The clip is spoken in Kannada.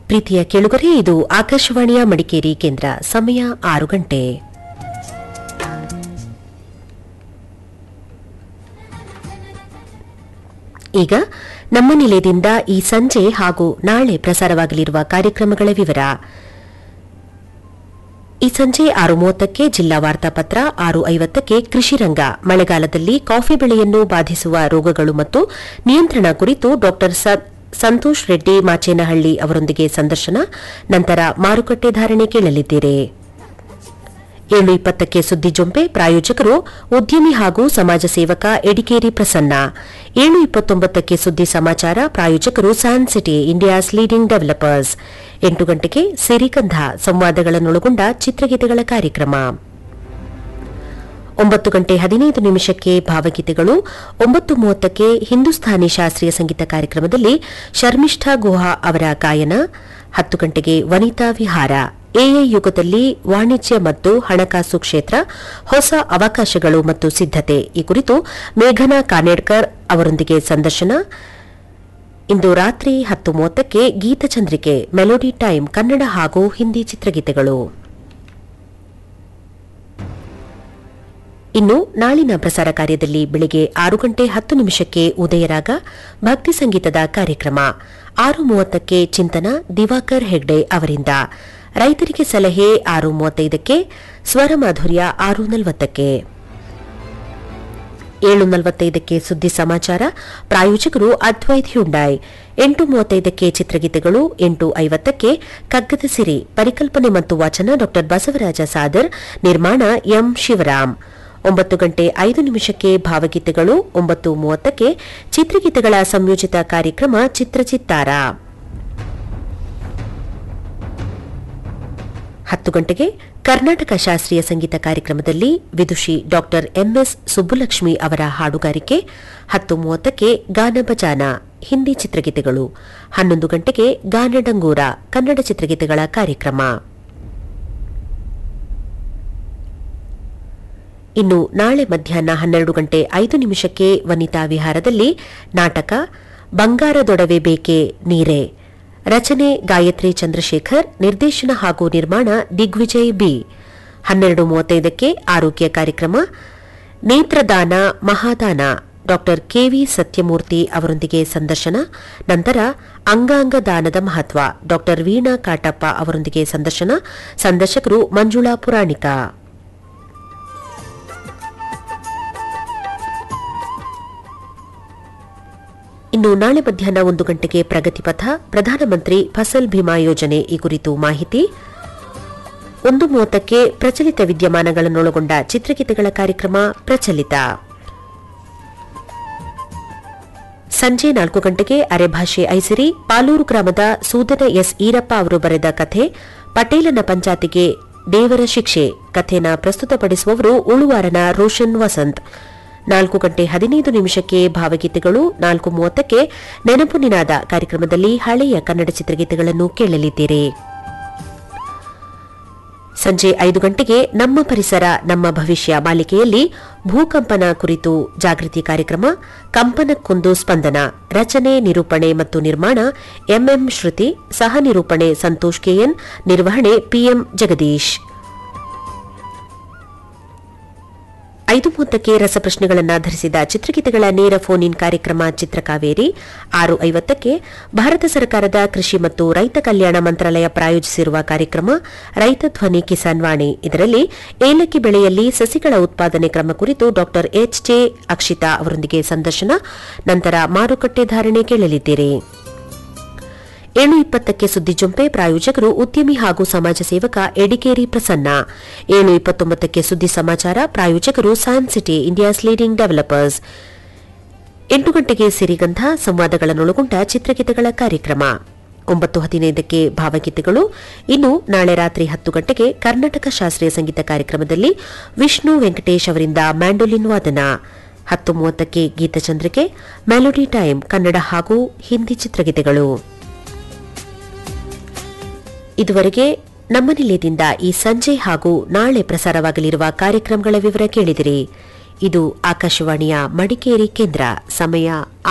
ಪ್ರೀತಿಯ ಕೇಳುಗರೆ ಇದು ಆಕಾಶವಾಣಿಯ ಮಡಿಕೇರಿ ಕೇಂದ್ರ ಸಮಯ ಆರು ಗಂಟೆ ಈಗ ನಮ್ಮ ನಿಲಯದಿಂದ ಈ ಸಂಜೆ ಹಾಗೂ ನಾಳೆ ಪ್ರಸಾರವಾಗಲಿರುವ ಕಾರ್ಯಕ್ರಮಗಳ ವಿವರ ಈ ಸಂಜೆ ಆರು ಮೂವತ್ತಕ್ಕೆ ಜಿಲ್ಲಾ ವಾರ್ತಾಪತ್ರ ಆರು ಐವತ್ತಕ್ಕೆ ಕೃಷಿ ರಂಗ ಮಳೆಗಾಲದಲ್ಲಿ ಕಾಫಿ ಬೆಳೆಯನ್ನು ಬಾಧಿಸುವ ರೋಗಗಳು ಮತ್ತು ನಿಯಂತ್ರಣ ಕುರಿತು ಡಾ ಸಂತೋಷ್ ರೆಡ್ಡಿ ಮಾಚೇನಹಳ್ಳಿ ಅವರೊಂದಿಗೆ ಸಂದರ್ಶನ ನಂತರ ಮಾರುಕಟ್ಟೆ ಧಾರಣೆ ಕೇಳಲಿದ್ದೀರಿ ಏಳು ಇಪ್ಪತ್ತಕ್ಕೆ ಸುದ್ದಿ ಜೊಂಪೆ ಪ್ರಾಯೋಜಕರು ಉದ್ಯಮಿ ಹಾಗೂ ಸಮಾಜ ಸೇವಕ ಎಡಿಕೇರಿ ಪ್ರಸನ್ನ ಏಳು ಇಪ್ಪತ್ತೊಂಬತ್ತಕ್ಕೆ ಸುದ್ದಿ ಸಮಾಚಾರ ಪ್ರಾಯೋಜಕರು San City India's leading developers ಎಂಟು ಗಂಟೆಗೆ ಸಿರಿಗಂಧ ಸಂವಾದಗಳನ್ನೊಳಗೊಂಡ ಚಿತ್ರಗೀತೆಗಳ ಕಾರ್ಯಕ್ರಮ ಒಂಬತ್ತು ಗಂಟೆ ಹದಿನೈದು ನಿಮಿಷಕ್ಕೆ ಭಾವಗೀತೆಗಳು ಒಂಬತ್ತು ಮೂವತ್ತಕ್ಕೆ ಹಿಂದೂಸ್ಥಾನಿ ಶಾಸ್ತ್ರೀಯ ಸಂಗೀತ ಕಾರ್ಯಕ್ರಮದಲ್ಲಿ ಶರ್ಮಿಷ್ಠಾ ಗುಹಾ ಅವರ ಗಾಯನ ಹತ್ತು ಗಂಟೆಗೆ ವನಿತಾ ವಿಹಾರ ಎಐ ಯುಗದಲ್ಲಿ ವಾಣಿಜ್ಯ ಮತ್ತು ಹಣಕಾಸು ಕ್ಷೇತ್ರ ಹೊಸ ಅವಕಾಶಗಳು ಮತ್ತು ಸಿದ್ದತೆ ಈ ಕುರಿತು ಮೇಘನಾ ಕಾನೇಡ್ಕರ್ ಅವರೊಂದಿಗೆ ಸಂದರ್ಶನ ಇಂದು ರಾತ್ರಿ ಹತ್ತು ಮೂವತ್ತಕ್ಕೆ ಗೀತಚಂದ್ರಿಕೆ ಮೆಲೋಡಿ ಟೈಮ್ ಕನ್ನಡ ಹಾಗೂ ಹಿಂದಿ ಚಿತ್ರಗೀತೆಗಳು ಇನ್ನು ನಾಳಿನ ಪ್ರಸಾರ ಕಾರ್ಯದಲ್ಲಿ ಬೆಳಿಗ್ಗೆ ಆರು ಗಂಟೆ ಹತ್ತು ನಿಮಿಷಕ್ಕೆ ಉದಯರಾಗ ಭಕ್ತಿ ಸಂಗೀತದ ಕಾರ್ಯಕ್ರಮ ಆರು ಮೂವತ್ತಕ್ಕೆ ಚಿಂತನ ದಿವಾಕರ್ ಹೆಗ್ಡೆ ಅವರಿಂದ ರೈತರಿಗೆ ಸಲಹೆ ಆರು ಮೂವತ್ತೈದಕ್ಕೆ ಸ್ವರ ಮಾಧುರ್ಯ ಆರು ನಲವತ್ತಕ್ಕೆ ಏಳು ನಲವತ್ತೈದಕ್ಕೆ ಸುದ್ದಿ ಸಮಾಚಾರ ಪ್ರಾಯೋಜಕರು ಅದ್ವೈತ್ ಹ್ಯುಂಡಾಯ್ ಎಂಟು ಮೂವತ್ತೈದಕ್ಕೆ ಚಿತ್ರಗೀತೆಗಳು ಎಂಟು ಐವತ್ತಕ್ಕೆ ಕಗ್ಗದ ಸಿರಿ ಪರಿಕಲ್ಪನೆ ಮತ್ತು ವಾಚನ ಡಾ ಬಸವರಾಜ ಸಾದರ್ ನಿರ್ಮಾಣ ಎಂ ಶಿವರಾಮ್ ಒಂಬತ್ತು ಗಂಟೆ ಐದು ನಿಮಿಷಕ್ಕೆ ಭಾವಗೀತೆಗಳು ಒಂಬತ್ತು ಮೂವತ್ತಕ್ಕೆ ಚಿತ್ರಗೀತೆಗಳ ಸಂಯೋಜಿತ ಕಾರ್ಯಕ್ರಮ ಚಿತ್ರಚಿತ್ತಾರ ಹತ್ತು ಗಂಟೆಗೆ ಕರ್ನಾಟಕ ಶಾಸ್ತ್ರೀಯ ಸಂಗೀತ ಕಾರ್ಯಕ್ರಮದಲ್ಲಿ ವಿದುಷಿ ಡಾ ಎಂಎಸ್ ಸುಬ್ಬುಲಕ್ಷ್ಮಿ ಅವರ ಹಾಡುಗಾರಿಕೆ ಹತ್ತು ಮೂವತ್ತಕ್ಕೆ ಗಾನ ಬಜಾನ ಹಿಂದಿ ಚಿತ್ರಗೀತೆಗಳು ಹನ್ನೊಂದು ಗಂಟೆಗೆ ಗಾನ ಡಂಗೂರ ಕನ್ನಡ ಚಿತ್ರಗೀತೆಗಳ ಕಾರ್ಯಕ್ರಮ ಇನ್ನು ನಾಳೆ ಮಧ್ಯಾಹ್ನ ಹನ್ನೆರಡು ಗಂಟೆ ಐದು ನಿಮಿಷಕ್ಕೆ ವನಿತಾ ವಿಹಾರದಲ್ಲಿ ನಾಟಕ ಬಂಗಾರದೊಡವೆ ಬೇಕೆ ನೀರೆ ರಚನೆ ಗಾಯತ್ರಿ ಚಂದ್ರಶೇಖರ್ ನಿರ್ದೇಶನ ಹಾಗೂ ನಿರ್ಮಾಣ ದಿಗ್ವಿಜಯ್ ಬಿ ಹನ್ನೆರಡು ಮೂವತ್ತೈದಕ್ಕೆ ಆರೋಗ್ಯ ಕಾರ್ಯಕ್ರಮ ನೇತ್ರದಾನ ಮಹಾದಾನ ಡಾ ಕೆವಿ ಸತ್ಯಮೂರ್ತಿ ಅವರೊಂದಿಗೆ ಸಂದರ್ಶನ ನಂತರ ಅಂಗಾಂಗ ದಾನದ ಮಹತ್ವ ಡಾ ವೀಣಾ ಕಾಟಪ್ಪ ಅವರೊಂದಿಗೆ ಸಂದರ್ಶನ ಸಂದರ್ಶಕರು ಮಂಜುಳಾ ಪುರಾಣಿಕ ಇನ್ನು ನಾಳೆ ಮಧ್ಯಾಹ್ನ ಒಂದು ಗಂಟೆಗೆ ಪ್ರಗತಿಪಥ ಪ್ರಧಾನಮಂತ್ರಿ ಫಸಲ್ ಭೀಮಾ ಯೋಜನೆ ಈ ಕುರಿತು ಮಾಹಿತಿ ಒಂದು ಮೂವತ್ತಕ್ಕೆ ಪ್ರಚಲಿತ ವಿದ್ಯಮಾನಗಳನ್ನೊಳಗೊಂಡ ಚಿತ್ರಗೀತೆಗಳ ಕಾರ್ಯಕ್ರಮ ಪ್ರಚಲಿತ ಸಂಜೆ ನಾಲ್ಕು ಗಂಟೆಗೆ ಅರೆಭಾಷೆ ಐಸಿರಿ ಪಾಲೂರು ಗ್ರಾಮದ ಸೂದನ ಎಸ್ ಈರಪ್ಪ ಅವರು ಬರೆದ ಕಥೆ ಪಟೇಲನ ಪಂಚಾತಿಗೆ ದೇವರ ಶಿಕ್ಷೆ ಕಥೆನ ಪ್ರಸ್ತುತಪಡಿಸುವವರು ಉಳುವಾರನ ರೋಷನ್ ವಸಂತ್ ನಾಲ್ಕು ಗಂಟೆ ಹದಿನೈದು ನಿಮಿಷಕ್ಕೆ ಭಾವಗೀತೆಗಳು ನಾಲ್ಕು ಮೂವತ್ತಕ್ಕೆ ನೆನಪು ನಿನಾದ ಕಾರ್ಯಕ್ರಮದಲ್ಲಿ ಹಳೆಯ ಕನ್ನಡ ಚಿತ್ರಗೀತೆಗಳನ್ನು ಕೇಳಲಿದ್ದೀರಿ ಸಂಜೆ ಐದು ಗಂಟೆಗೆ ನಮ್ಮ ಪರಿಸರ ನಮ್ಮ ಭವಿಷ್ಯ ಮಾಲಿಕೆಯಲ್ಲಿ ಭೂಕಂಪನ ಕುರಿತು ಜಾಗೃತಿ ಕಾರ್ಯಕ್ರಮ ಕಂಪನಕ್ಕೊಂದು ಸ್ಪಂದನ ರಚನೆ ನಿರೂಪಣೆ ಮತ್ತು ನಿರ್ಮಾಣ ಎಂಎಂ ಶ್ರುತಿ ಸಹ ನಿರೂಪಣೆ ಸಂತೋಷ್ ಕೆಎನ್ ನಿರ್ವಹಣೆ ಪಿಎಂ ಜಗದೀಶ್ ಐದು ಮೂವತ್ತಕ್ಕೆ ರಸಪ್ರಶ್ನೆಗಳನ್ನು ಧರಿಸಿದ ಚಿತ್ರಗೀತೆಗಳ ನೇರ ಫೋನ್ ಇನ್ ಕಾರ್ಯಕ್ರಮ ಚಿತ್ರಕಾವೇರಿ ಆರು ಐವತ್ತಕ್ಕೆ ಭಾರತ ಸರ್ಕಾರದ ಕೃಷಿ ಮತ್ತು ರೈತ ಕಲ್ಯಾಣ ಮಂತ್ರಾಲಯ ಪ್ರಾಯೋಜಿಸಿರುವ ಕಾರ್ಯಕ್ರಮ ರೈತ ಧ್ವನಿ ಕಿಸಾನ್ ವಾಣಿ ಇದರಲ್ಲಿ ಏಲಕ್ಕಿ ಬೆಳೆಯಲ್ಲಿ ಸಸಿಗಳ ಉತ್ಪಾದನೆ ಕ್ರಮ ಕುರಿತು ಡಾ ಎಚ್ ಜೆ ಅಕ್ಷಿತಾ ಅವರೊಂದಿಗೆ ಸಂದರ್ಶನ ನಂತರ ಮಾರುಕಟ್ಟೆ ಧಾರಣೆ ಕೇಳಲಿದ್ದೀರಿ ಏಳು ಇಪ್ಪತ್ತಕ್ಕೆ ಸುದ್ದಿ ಜೊಂಪೆ ಪ್ರಾಯೋಜಕರು ಉದ್ಯಮಿ ಹಾಗೂ ಸಮಾಜ ಸೇವಕ ಎಡಿಕೇರಿ ಪ್ರಸನ್ನ ಏಳು ಇಪ್ಪತ್ತೊಂಬತ್ತಕ್ಕೆ ಸುದ್ದಿ ಸಮಾಚಾರ ಪ್ರಾಯೋಜಕರು San City India's leading developers ಎಂಟು ಗಂಟೆಗೆ ಸಿರಿಗಂಧ ಸಂವಾದಗಳನ್ನೊಳಗೊಂಡ ಚಿತ್ರಗೀತೆಗಳ ಕಾರ್ಯಕ್ರಮ ಒಂಬತ್ತು ಹದಿನೈದಕ್ಕೆ ಭಾವಗೀತೆಗಳು ಇನ್ನು ನಾಳೆ ರಾತ್ರಿ ಹತ್ತು ಗಂಟೆಗೆ ಕರ್ನಾಟಕ ಶಾಸ್ತ್ರೀಯ ಸಂಗೀತ ಕಾರ್ಯಕ್ರಮದಲ್ಲಿ ವಿಷ್ಣು ವೆಂಕಟೇಶ್ ಅವರಿಂದ ಮ್ಯಾಂಡೋಲಿನ್ ವಾದನ ಹತ್ತು ಮೂವತ್ತಕ್ಕೆ ಗೀತಚಂದ್ರಿಕೆ ಮೆಲೋಡಿ ಟೈಮ್ ಕನ್ನಡ ಹಾಗೂ ಹಿಂದಿ ಚಿತ್ರಗೀತೆಗಳು ಇದುವರೆಗೆ ನಮ್ಮ ನಿಲಯದಿಂದ ಈ ಸಂಜೆ ಹಾಗೂ ನಾಳೆ ಪ್ರಸಾರವಾಗಲಿರುವ ಕಾರ್ಯಕ್ರಮಗಳ ವಿವರ ಕೇಳಿದಿರಿ ಇದು ಆಕಾಶವಾಣಿಯ ಮಡಿಕೇರಿ ಕೇಂದ್ರ ಸಮಯ